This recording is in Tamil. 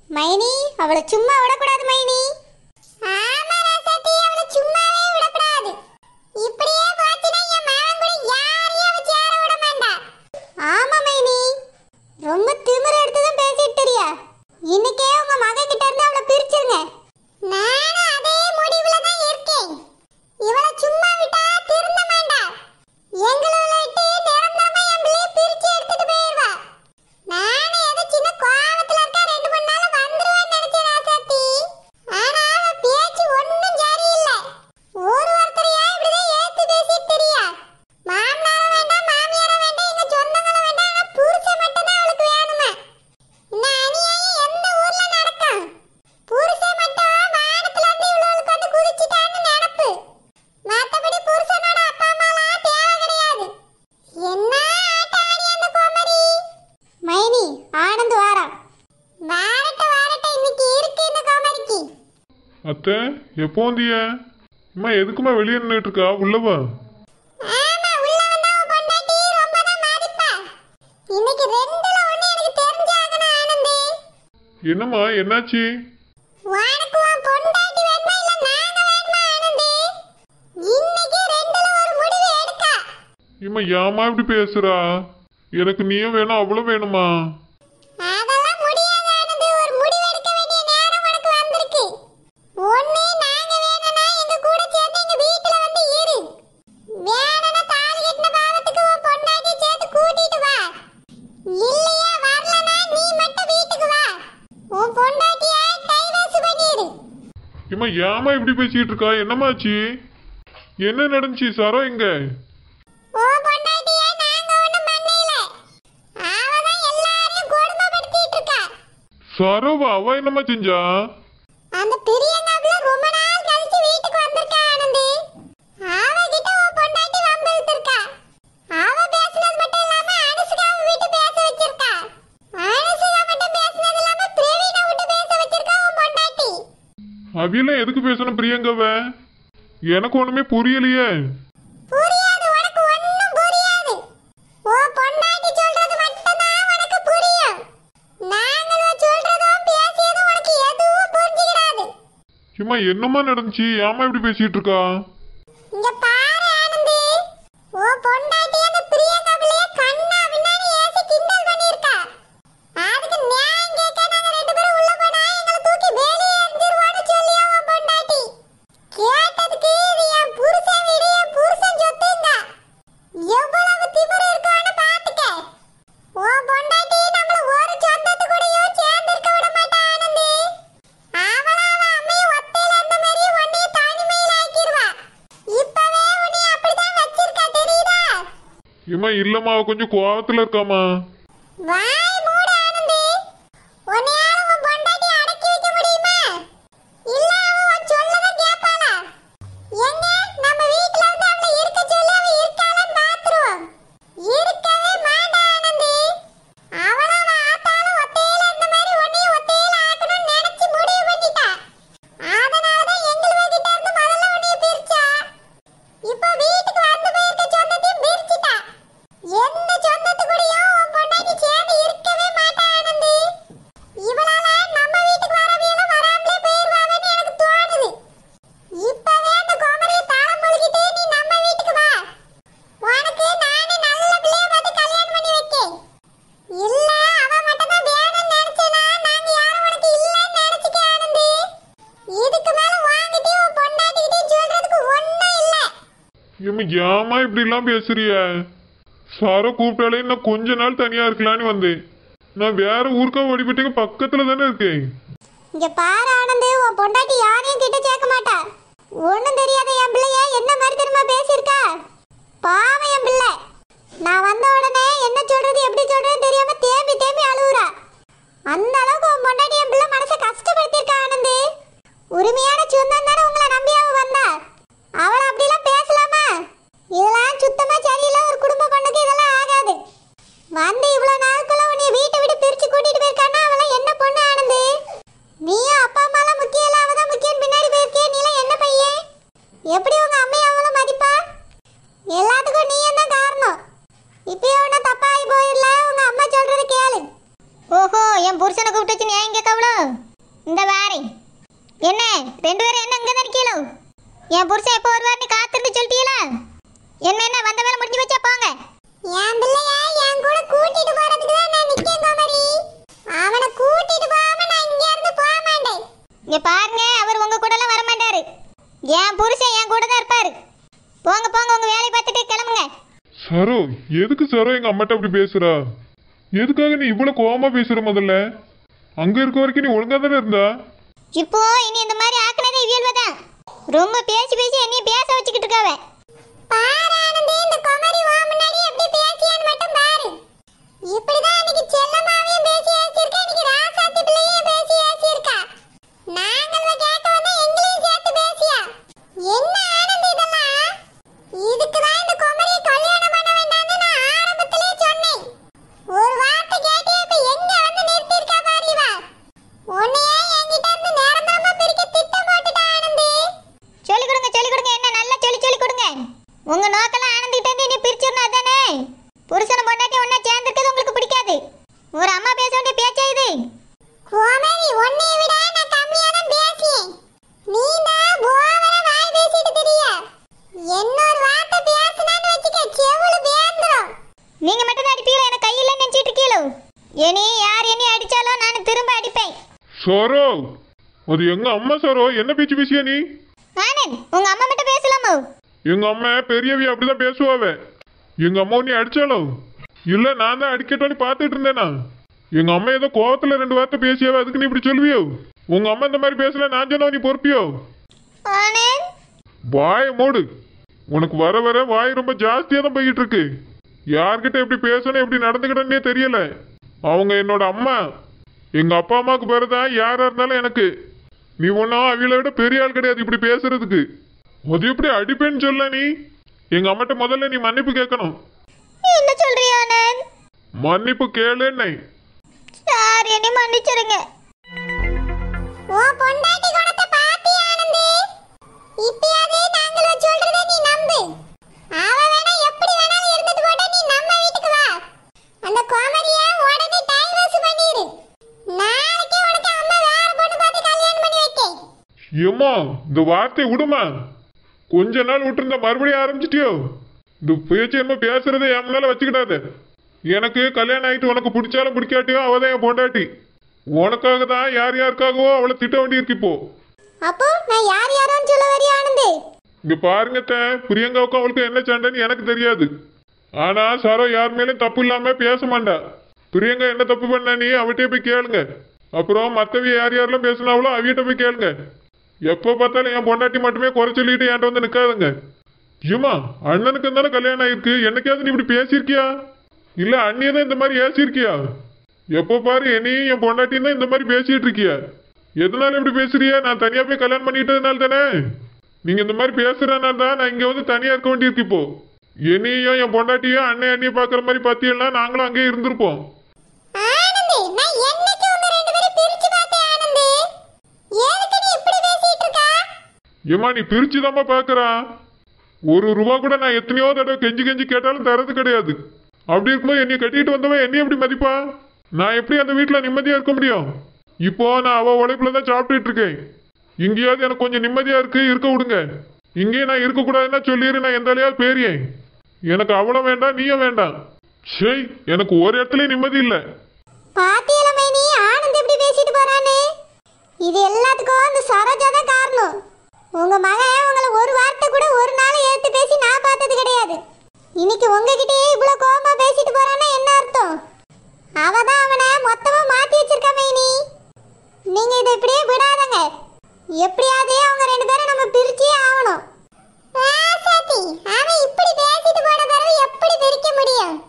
மைனி அவளை சும்மா விடக்கூடாது மைனி ஆமா ராசாத்தி அவளை சும்மாவே விடக்கூடாது இப்படியே போச்சுன்னா என் மகன் கூட யாரையும் அவ சேர விட மாட்டா ஆமா மைனி ரொம்ப திமிர எடுத்துதான் பேசிட்டு தெரியா இன்னைக்கே உங்க மகன் கிட்ட இருந்து அவளை பிரிச்சிருங்க நானும் அதே முடிவுல தான் இருக்கேன் இவளை சும்மா விட்டா திருந்த மாட்டா எங்களை விட்டு நிரந்தரமா என் பிள்ளைய பிரிச்சு எடுத்துட்டு போயிருவா நானும் ஏதோ சின்ன கோவத்துல இருக்கா ரெண்டு மூணு நாள் வந்துருவான்னு நினைச்சேன் ராசாத்தி ஆனா அவ பேச்சு ஒண்ணும் சரியில்லை ஒரு ஒருத்தரையா இப்படிதான் ஏத்து பேசிட்டு தெரியா மாமனார வேண்டாம் மாமியார வேண்டாம் எங்க சொந்தங்கள வேண்டாம் ஆனா புருஷன் மட்டும் தான் அவளுக்கு வேணுமா இந்த அநியாயம் எந்த ஊர்ல நடக்கும் புருஷன் மட்டும் வானத்துல இருந்து இவ்வளவுக்கு வந்து குதிச்சிட்டான்னு நினப்பு மத்தபடி புருஷனோட அப்பா அம்மாலாம் தேவை கிடையாது என்ன ஆட்டாடி அந்த கோமரி மைனி ஆனந்த் வாரா வாரட்ட வாரட்ட இன்னைக்கு இருக்கு இந்த கோமரிக்கு அத்தை எப்போ வந்திய அம்மா எதுக்குமா வெளியே நின்றுட்டு இருக்கா உள்ளவா ஆமா உள்ள வந்தா உன் பொண்டாட்டி ரொம்ப தான் மாறிப்பா இன்னைக்கு ரெண்டுல ஒண்ணு எனக்கு தெரிஞ்சாகணும் ஆனந்த் என்னம்மா என்னாச்சு உனக்கு உன் பொண்டாட்டி வேணுமா இல்ல நாங்க வேணுமா ஆனந்த் இன்னைக்கு ரெண்டுல ஒரு முடிவு எடுக்க இம்மா ஏமா இப்படி பேசுறா எனக்கு நீயும் வேணும் அவளும் வேணுமா அதெல்லாம் முடியாது ஆனந்த் ஒரு முடிவு எடுக்க வேண்டிய நேரம் உனக்கு வந்திருக்கு ஒண்ணு நாங்க வேணும்னா எங்க கூட சேர்ந்து எங்க வீட்டுல வந்து இரு வேணும்னா தாலி கட்டின பாவத்துக்கு உன் பொண்டாட்டி சேர்த்து கூட்டிட்டு வா இல்லையா வரலனா நீ மட்டும் வீட்டுக்கு வா உன் பொண்டாட்டிய டைவர்ஸ் பண்ணிடு இம்மா ஏமா இப்படி பேசிக்கிட்டு இருக்கா என்னமாச்சு என்ன நடந்துச்சு சரோ எங்க உன் பொண்டாட்டிய நாங்க ஒண்ணும் பண்ணல அவ தான் எல்லாரையும் கொடுமைப்படுத்திட்டு இருக்கா சரோவா அவ என்னம்மா செஞ்சா அந்த பிரியங்காவுல ரொம்ப நாள் கழிச்சு வீட்டுக்கு வந்திருக்கா ஆனந்தி அவகிட்ட உன் பொண்டாட்டி வம்பிழுத்திருக்கா அவ பேசுனது மட்டும் இல்லாம அனுசுகாவை விட்டு பேச வச்சிருக்கா அனுசுகா மட்டும் பேசுனது இல்லாம பிரவீனை விட்டு பேச வச்சிருக்கா உன் பொண்டாட்டி அவியெல்லாம் எதுக்கு பேசணும் பிரியங்கவ எனக்கு ஒண்ணுமே புரியலையே புரியாது உனக்கு ஒண்ணும் புரியாது உன் பொண்டாட்டி சொல்றது மட்டும்தான் உனக்கு புரியும் நாங்களும் சொல்றதும் பேசியதும் உனக்கு எதுவும் புரிஞ்சுக்கிடாது இம்மா என்னம்மா நடந்துச்சு ஏமா இப்படி பேசிட்டு இருக்கா இங்க பாரு ஆனந்தி உன் பொண்டாட்டி அந்த பிரியங்கா பிள்ளைய கண்ணா பின்னாடி ஏசி கிண்டல் பண்ணிருக்கா அதுக்கு நியாயம் கேட்க நாங்க ரெண்டு பேரும் உள்ள போனா எங்களை தூக்கி வெளியே எறிஞ்சிருவான்னு சொல்லியா உன் பொண்டாட்டி கேட்டதுக்கு இது என் புருஷன் வீடு என் புருஷன் சொத்துங்க எவ்வளவு திமிரு இருக்குன்னு பாத்துக்க உன் பொண்டாட்டி நம்மள ஒரு சொந்தத்து கூடயும் சேர்ந்து இருக்க விட மாட்டா ஆனந்தி அவளா அவ அம்மைய ஒத்தையில இருந்த மாதிரி உன்னைய தனிமையில ஆக்கிருவா இப்பவே உன்னைய அப்படிதான் வச்சிருக்கா தெரியுதா இம்மா இல்லம்மா அவ கொஞ்சம் கோவத்துல இருக்காமா வாய் மூடு ஆனந்தி உன்னையால உன் பொண்டாட்டி அடக்கி வைக்க முடியுமா இல்ல அவ உன் சொல்லதான் கேட்பாளா எங்க நம்ம வீட்ல வந்து அவளை இருக்க சொல்லி அவ இருக்காளான்னு பாத்துருவோம் இருக்கவே மாட்டா ஆனந்தி அவள அவ ஆத்தால ஒத்தையில இருந்த மாதிரி உன்னைய ஒத்தையில ஆக்கணும்னு நினைச்சு முடிவு பண்ணிட்டா அதனாலதான் எங்கள் கிட்ட இருந்து முதல்ல உன்னைய பிரிச்சா இப்ப வீட்டுக்கு வந்து போயிருக்க சொந்தத்தையும் பிரிச்சுட்டா எந்த சொந்தத்து கூடயும் உன் பொண்டாட்டி சேர்ந்து இருக்கவே மாட்டா ஆனந்தி இவளால நம்ம வீட்டுக்கு வரவியெல்லாம் வராமலே போயிருவாங்கன்னு எனக்கு தோணுது இப்பவே அந்த கோமரியை தாளம் முழுகிட்டு நீ நம்ம வீட்டுக்கு வா உனக்கு நானே நல்ல பிள்ளைய பார்த்து கல்யாணம் பண்ணி வைக்கேன் இல்ல அவ மட்டும் தான் வேணும்னு நினைச்சேனா நாங்க யாரும் உனக்கு இல்லைன்னு நினைச்சுக்க ஆனந்தி இதுக்கு மேல வாங்கிட்டு உன் பொண்டாட்டிக்கிட்டையும் சொல்றதுக்கு ஒண்ணும் இல்லை இம்மா ஏமா இப்படி எல்லாம் பேசுறிய சாரோ கூப்பிட்டாலே நான் கொஞ்ச நாள் தனியா இருக்கலான்னு வந்தேன் நான் வேற ஊருக்கா ஓடிப்பட்டேங்க பக்கத்துல தானே இருக்கேன் இங்க பாரு ஆனந்து உன் பொண்டாட்டி யாரையும் கிட்ட சேர்க்க மாட்டா ஒண்ணும் தெரியாத என் பிள்ளைய என்ன மாதிரி தெரியுமா பேசியிருக்கா பாவம் என் பிள்ளை நான் வந்த உடனே என்ன சொல்றது எப்படி சொல்றதுன்னு தெரியாம தேம்பி தேம்பி அழுவுறா அந்த அளவுக்கு உன் பொண்டாட்டி என் பிள்ளை மனசை கஷ்டப்படுத்தியிருக்கா ஆனந்து உரிமையான சொந்தம் தானே உங்களை நம்பி அவ வந்தா அவளை அப்படிலாம் பேசலாமா இதெல்லாம் சுத்தமா சரியில்லை ஒரு குடும்ப பொண்ணுக்கு இதெல்லாம் ஆகாது வந்து இவ்வளவு நாளுக்குள்ள உன்னை வீட்டை விட்டு பிரிச்சு கூட்டிட்டு போயிருக்கான்னா அவளாம் என்ன பொண்ணு ஆனந்து நீயும் அப்பா அம்மாலாம் முக்கியம் இல்ல அவதான் முக்கியம் பின்னாடி போயிருக்கே நீலாம் என்ன பையன் எப்படி உங்க அம்மையை அவங்கள மதிப்பா எல்லாத்துக்கும் நீ தான் காரணம் இப்பயே ஒன்றும் தப்பாகி போயிடல உங்க அம்மா சொல்றது கேளு ஓஹோ என் புருஷனை கூப்பிட்டு வச்சு நியாயம் கேட்க இந்த வாரேன் என்ன ரெண்டு பேரும் என்ன அங்கே தான் இருக்கீங்களோ என் புருஷன் எப்போ வருவார்னு காத்திருந்து சொல்லிட்டீங்களா என்ன என்ன வந்த வேலை முடிஞ்சு வச்சா போங்க என் பிள்ளைய என் கூட கூட்டிட்டு போறதுக்கு தான் நான் நிக்கேன் கோமரி அவனை கூட்டிட்டு போகாம நான் இங்க இருந்து போக மாட்டேன் இங்க பாருங்க அவர் உங்க கூட எல்லாம் வர மாட்டாரு என் புருஷன் என் கூட தான் இருப்பாரு போங்க போங்க உங்க வேலையை பார்த்துட்டு கிளம்புங்க சரோ எதுக்கு சரோ எங்க அம்மாட்ட அப்படி பேசுறா எதுக்காக நீ இவ்வளவு கோவமா பேசுற முதல்ல அங்க இருக்க வரைக்கும் நீ ஒழுங்கா தானே இருந்தா இப்போ இனி இந்த மாதிரி ஆக்குனதே இயல்பு தான் ரொம்ப பேசி பேசி என்னைய பேச வச்சுக்கிட்டு இருக்காவ பாரு ஆனந்தி இந்த குமரி வா முன்னாடி எப்படி பேசியான்னு மட்டும் பாரு இப்படிதான் இன்னைக்கு செல்லமாவையும் பேசி ஏசிருக்கா இன்னைக்கு ராசாத்தி பிள்ளையும் பேசி ஏசிருக்கா நாங்கள் கேட்க வந்தா எங்களையும் சேர்த்து பேசியா என்ன ஆனந்தி இதெல்லாம் இதுக்கு தான் இந்த குமரியை கல்யாணம் பண்ண வேண்டாம்னு நான் ஆரம்பத்திலே சொன்னேன் ஒரு வார்த்தை கேட்டே இப்ப எங்க வந்து நிறுத்திருக்கா பாரு இவ உன்னையே என்கிட்ட இருந்து நேரந்தாம பிரிக்க திட்டம் போட்டுட்டா ஆனந்தி சொல்லி கொடுங்க சொல்லி கொடுங்க என்ன நல்லா சொல்லி சொல்லி கொடுங்க உங்க நோக்கெல்லாம் ஆனந்திட்ட இருந்து நீ பிரிச்சிடணும் அதானே புருஷனை பொண்டாட்டி ஒண்ணா சேர்ந்திருக்கிறது உங்களுக்கு பிடிக்காது ஒரு அம்மா பேச வேண்டிய பேச்சா இது கோமரி உன்னை விட நான் கம்மியா தான் பேசியேன் நீ தான் ஓவரா வாய் பேசிட்டு தெரிய இன்னொரு வார்த்தை பேசுனான்னு வச்சுக்க செவுளு வேந்துரும் நீங்க மட்டும் தான் அடிப்பீங்களா எனக்கு கையில நினைச்சிட்டு இருக்கீங்களோ இனி யார் என்னை அடிச்சாலும் நான் திரும்ப அடிப்பேன் சரோ அது எங்க அம்மா சரோ என்ன பேச்சு பேசியா நீ ஆனந்த் உங்க அம்மா மட்டும் பேசலாமோ எங்க அம்மா பெரியவி அப்படிதான் பேசுவாவ எங்க அம்மா நீ அடிச்சாலோ இல்ல நான் தான் அடிக்கட்டோன்னு பார்த்துட்டு இருந்தேனா எங்க அம்மா ஏதோ கோவத்துல ரெண்டு வார்த்தை பேசியாவ அதுக்கு நீ இப்படி சொல்லுவியோ உங்க அம்மா இந்த மாதிரி பேசல நான் சொன்னா நீ பொறுப்பியோ ஆனந்த் வாய மூடு உனக்கு வர வர வாய் ரொம்ப ஜாஸ்தியா தான் போய்கிட்டு இருக்கு யார்கிட்ட எப்படி பேசணும் எப்படி நடந்துக்கிட்டே தெரியல அவங்க என்னோட அம்மா எங்க அப்பா அம்மாவுக்கு பிறதான் யாரா இருந்தாலும் எனக்கு நீ ஒன்றும் அவளை விட பெரிய ஆள் கிடையாது இப்படி பேசுறதுக்கு அது எப்படி அடிப்பேன்னு சொல்ல நீ எங்க அம்மாட்ட முதல்ல நீ மன்னிப்பு கேட்கணும் என்ன சொல்றியா ஆனந்த் மன்னிப்பு கேளுன்னு சார் என்னை மன்னிச்சிருங்க ஓ பொண்டாட்டி குணத்தை பாத்தி ஆனந்தி இப்பயாவது நாங்கள் சொல்றதை நீ நம்பு அவ வேணா எப்படி வேணாலும் இருந்துட்டு போட்ட நீ நம்ம வீட்டுக்கு வா அந்த கோமரியா உடனே டைவர்ஸ் பண்ணிரு நாளைக்கே உனக்கு அம்மா வேற பொண்ணு பார்த்து கல்யாணம் பண்ணி வைக்கேன் ஏம்மா இந்த வார்த்தை விடுமா கொஞ்ச நாள் விட்டுருந்தா மறுபடியும் ஆரம்பிச்சிட்டியோ இந்த பேச்சு என்ன பேசுறதை என் முன்னால வச்சுக்கிடாத எனக்கு கல்யாணம் ஆயிட்டு உனக்கு பிடிச்சாலும் பிடிக்காட்டியோ அவ தான் என் பொண்டாட்டி உனக்காக தான் யார் யாருக்காகவோ அவளை திட்ட வேண்டியிருக்கு இப்போ அப்போ நான் யார் யாரோன்னு சொல்ல வரியா ஆனந்தி இங்க பாருங்க அத்தை, பிரியங்காவுக்கும் அவளுக்கும் என்ன சண்டைன்னு எனக்கு தெரியாது ஆனா சரோ யார் மேலயும் தப்பு இல்லாம பேச மாட்டா பிரியங்கா என்ன தப்பு பண்ண நீ அவட்டே போய் கேளுங்க அப்புறம் மத்தவ யார் யாரெல்லாம் பேசினாவளோ அவிட்ட போய் கேளுங்க எப்போ பார்த்தாலும் என் பொண்டாட்டி மட்டுமே குறை சொல்லிட்டு என்கிட்ட வந்து நிக்காதுங்க ஏமா அண்ணனுக்கு தானே கல்யாணம் ஆயிருக்கு என்னைக்காவது நீ இப்படி பேசியிருக்கியா இல்ல அண்ணியை தான் இந்த மாதிரி ஏசியிருக்கியா எப்போ பாரு என்னையும் என் பொண்டாட்டியும் தான் இந்த மாதிரி பேசிட்டு இருக்கியா எதனால இப்படி பேசுறியா நான் தனியா போய் கல்யாணம் பண்ணிட்டதுனால தானே நீங்க இந்த மாதிரி பேசுறதுனால தான் நான் இங்க வந்து தனியா இருக்க வேண்டியிருக்கு இப்போ என்னையும் என் பொண்டாட்டியும் அண்ணன் அண்ணியை பாக்குற மாதிரி பத்தியெல்லாம் நாங்களும் அங்கேயே இருந்திருப்போம் ஆனந்தி நான் என்னைக்கு உங்க ரெண்டு பேரும் பிரிச்சு பார்த்தேன் ஆனந்தி எதுக்கு நீ இப்படி பேசிட்டு இருக்க ஏமா நீ பிரிச்சுதாம்மா பாக்குறா ஒரு ரூபா கூட நான் எத்தனையோ தடவை கெஞ்சி கெஞ்சி கேட்டாலும் தரது கிடையாது அப்படி இருக்கும்போது என்னைய கட்டிட்டு வந்தவன் என்னைய எப்படி மதிப்பா நான் எப்படி அந்த வீட்டில் நிம்மதியா இருக்க முடியும் இப்போ நான் அவ உழைப்புல தான் சாப்பிட்டுட்டு இருக்கேன் இங்கேயாவது எனக்கு கொஞ்சம் நிம்மதியா இருக்கு இருக்க விடுங்க இங்கேயே நான் இருக்கக்கூடாதுன்னா சொல்லிடு நான் எந்த வழியாவது பேரியேன் எனக்கு அவளும் வேண்டாம் நீயும் வேண்டாம் சரி எனக்கு ஒரு இடத்துலயும் நிம்மதி இல்லை பாத்தியல மைனி ஆனந்த் எப்படி பேசிட்டு போறானே இது எல்லாத்துக்கும் அந்த சரோஜா தான் காரணம் உங்க மகன் உங்களை ஒரு வார்த்தை கூட ஒரு நாள் ஏத்து பேசி நான் பார்த்தது கிடையாது இன்னைக்கு உங்ககிட்டயே இவ்வளவு கோவமா பேசிட்டு போறானா என்ன அர்த்தம் அவ தான் அவனை மொத்தமா மாத்தி வச்சிருக்கா மைனி நீங்க இதை இப்படியே விடாதங்க எப்படியாவது அவங்க ரெண்டு பேரும் நம்ம பிரிச்சே ஆகணும் அவன் இப்படி பேசிட்டு போன பிறகு எப்படி பிரிக்க முடியும்